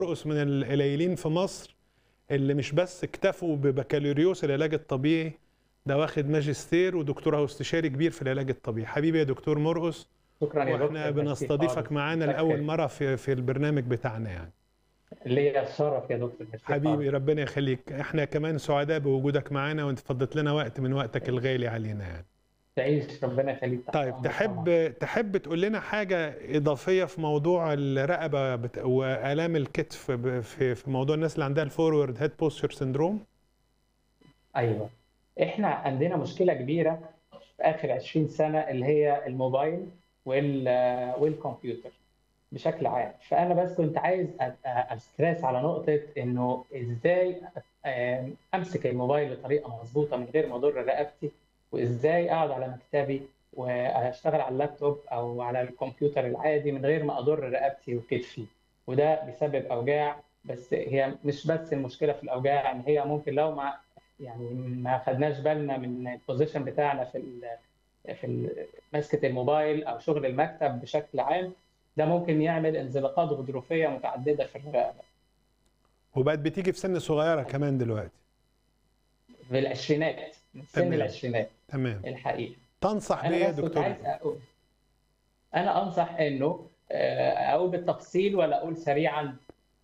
مرقس من القليلين في مصر اللي مش بس اكتفوا ببكالوريوس العلاج الطبيعي ده واخد ماجستير ودكتوراه واستشاري كبير في العلاج الطبيعي حبيبي يا دكتور مرقس شكرا يا دكتور واحنا ميرسي بنستضيفك خالص. معانا مساء لاول الخير. مره في في البرنامج بتاعنا يعني ليا الشرف يا دكتور ميرسي حبيبي خالص. ربنا يخليك احنا كمان سعداء بوجودك معانا وانت فضلت لنا وقت من وقتك الغالي علينا يعني تعيش ربنا يخليك تحت طيب أمرك طبعاً. تحب تحب تقول لنا حاجه اضافيه في موضوع الرقبه بت... والام الكتف ب- في في موضوع الناس اللي عندها الفورورد هيد بوستشر سندروم ايوه احنا عندنا مشكله كبيره في اخر 20 سنه اللي هي الموبايل وال والكمبيوتر بشكل عام فانا بس كنت عايز أ- أ- استريس على نقطه انه ازاي آم، امسك الموبايل بطريقه مظبوطه من غير ما اضر رقبتي وازاي اقعد على مكتبي واشتغل على اللابتوب او على الكمبيوتر العادي من غير ما اضر رقبتي وكتفي وده بيسبب اوجاع بس هي مش بس المشكله في الاوجاع ان هي ممكن لو ما يعني ما خدناش بالنا من البوزيشن بتاعنا في ال في ال- مسكه الموبايل او شغل المكتب بشكل عام ده ممكن يعمل انزلاقات غضروفيه متعدده في الرقبه وبقت بتيجي في سن صغيره كمان دلوقتي في العشرينات من سن تمام. العشرينات تمام الحقيقه تنصح بيه يا انا بس كنت دكتور عايز اقول انا انصح انه آه، اقول بالتفصيل ولا اقول سريعا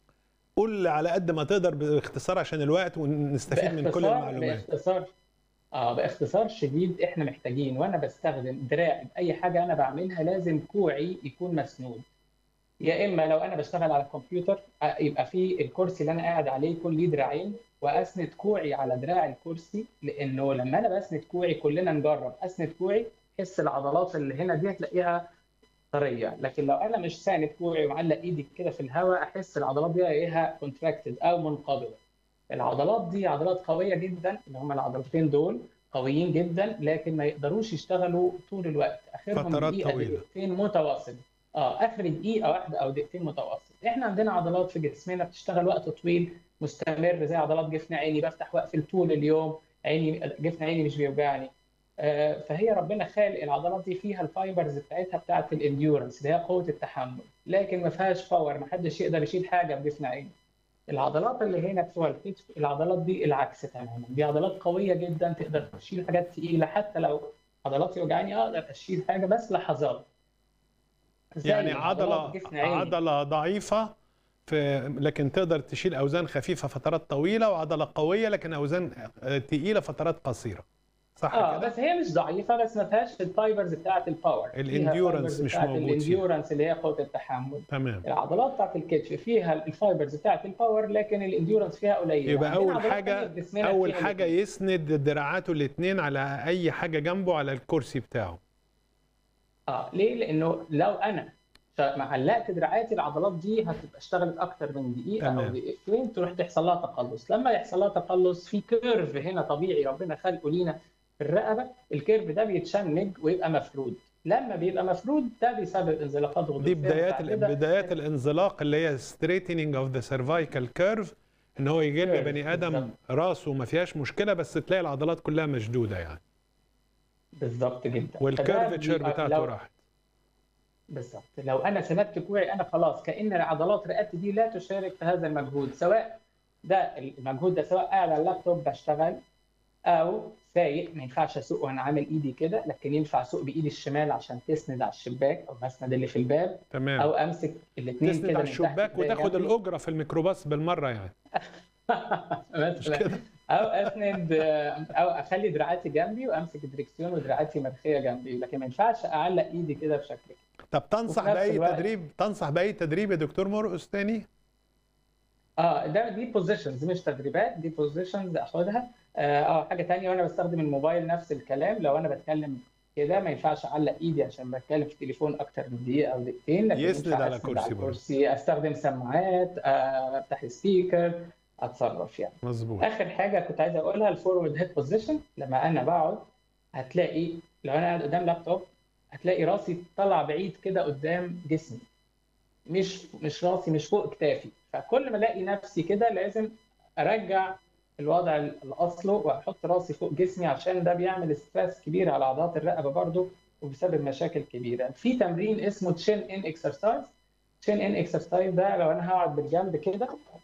قول على قد ما تقدر باختصار عشان الوقت ونستفيد من كل باختصار المعلومات باختصار اه باختصار شديد احنا محتاجين وانا بستخدم دراعي باي حاجه انا بعملها لازم كوعي يكون مسنود يا اما لو انا بشتغل على الكمبيوتر آه، يبقى في الكرسي اللي انا قاعد عليه يكون ليه دراعين واسند كوعي على دراع الكرسي لانه لما انا بسند كوعي كلنا نجرب اسند كوعي حس العضلات اللي هنا دي هتلاقيها طريه لكن لو انا مش ساند كوعي ومعلق ايدي كده في الهواء احس العضلات دي الاقيها كونتراكتد او منقبضه العضلات دي عضلات قويه جدا اللي هم العضلتين دول قويين جدا لكن ما يقدروش يشتغلوا طول الوقت اخرهم فترات دقيقه طويلة. دقيقتين متواصل اه اخر دقيقه واحده او دقيقتين متواصل احنا عندنا عضلات في جسمنا بتشتغل وقت طويل مستمر زي عضلات جفن عيني بفتح واقفل طول اليوم عيني جفن عيني مش بيوجعني آه، فهي ربنا خالق العضلات دي فيها الفايبرز بتاعتها بتاعت الانديورنس اللي هي قوه التحمل لكن ما فيهاش باور ما حدش يقدر يشيل حاجه بجفن عيني العضلات اللي هنا بتوع الكتف العضلات دي العكس تماما دي عضلات قويه جدا تقدر تشيل حاجات تقيله حتى لو عضلاتي وجعاني اقدر اشيل حاجه بس لحظات زي يعني عضلات عضله جفن عيني. عضله ضعيفه في لكن تقدر تشيل اوزان خفيفه فترات طويله وعضله قويه لكن اوزان آه، تقيله فترات قصيره صح اه كده بس هي مش ضعيفه بس ما فيهاش الفايبرز بتاعت الباور فيها الإنديورنس فايبرز مش بتاعت موجود فيها. الانديورنس اللي هي قوه التحمل تمام العضلات بتاعت الكتف فيها الفايبرز بتاعت الباور لكن الانديورنس فيها قليل يبقى عندنا اول عضلات حاجه تانية في جسمنا اول فيها حاجه الاتنين. يسند دراعاته الاثنين على اي حاجه جنبه على الكرسي بتاعه اه ليه؟ لانه لو انا ش- معلقت دراعاتي العضلات دي هتبقى اشتغلت اكتر من دقيقه تمام. او دقيقتين تروح تحصل لها تقلص، لما يحصل لها تقلص في كيرف هنا طبيعي ربنا خلقه لينا في الرقبه، الكيرف ده بيتشنج ويبقى مفرود، لما بيبقى مفرود ده بيسبب انزلاقات غضروفيه دي بدايات متعددة. بدايات الانزلاق اللي هي straightening اوف ذا سيرفايكال كيرف ان هو يجي لنا Curve، بني ادم بالظبط. راسه ما فيهاش مشكله بس تلاقي العضلات كلها مشدوده يعني بالظبط جدا فده والكيرفتشر بيبقى بتاعته لو- راحت بالظبط لو انا سندت كوعي انا خلاص كان عضلات رقبتي دي لا تشارك في هذا المجهود سواء ده المجهود ده سواء قاعد على اللابتوب بشتغل او سايق ما ينفعش اسوق وانا عامل ايدي كده لكن ينفع اسوق بايدي الشمال عشان تسند على الشباك او مسند اللي في الباب تمام او امسك الاثنين تسند كده على من تحت الشباك كده وتاخد جنبي. الاجره في الميكروباص بالمره يعني مش مثلا كده او اسند او اخلي دراعاتي جنبي وامسك الدريكسيون ودراعاتي مرخيه جنبي لكن ما ينفعش اعلق ايدي كده بشكل كده. طب تنصح وفي نفس باي الوقت- تدريب تنصح باي تدريب يا دكتور مرقس تاني اه ده دي بوزيشنز مش تدريبات دي بوزيشنز اخدها اه آه، حاجه تانية وانا بستخدم الموبايل نفس الكلام لو انا بتكلم كده ما ينفعش اعلق ايدي عشان بتكلم في التليفون اكتر من دقيقه او دقيقتين لكن يسند ينفع على أسند كرسي برضه. الكرسي استخدم سماعات آه، افتح السبيكر اتصرف يعني مظبوط اخر حاجه كنت عايز اقولها الفورورد هيد بوزيشن لما انا بقعد هتلاقي لو انا قاعد قدام لابتوب هتلاقي راسي طلع بعيد كده قدام جسمي مش مش راسي مش فوق كتافي فكل ما الاقي نفسي كده لازم ارجع الوضع الاصله واحط راسي فوق جسمي عشان ده بيعمل ستريس كبير على عضلات الرقبه برضو وبيسبب مشاكل كبيره في تمرين اسمه تشين ان اكسرسايز تشين ان اكسرسايز ده لو انا هقعد بالجنب كده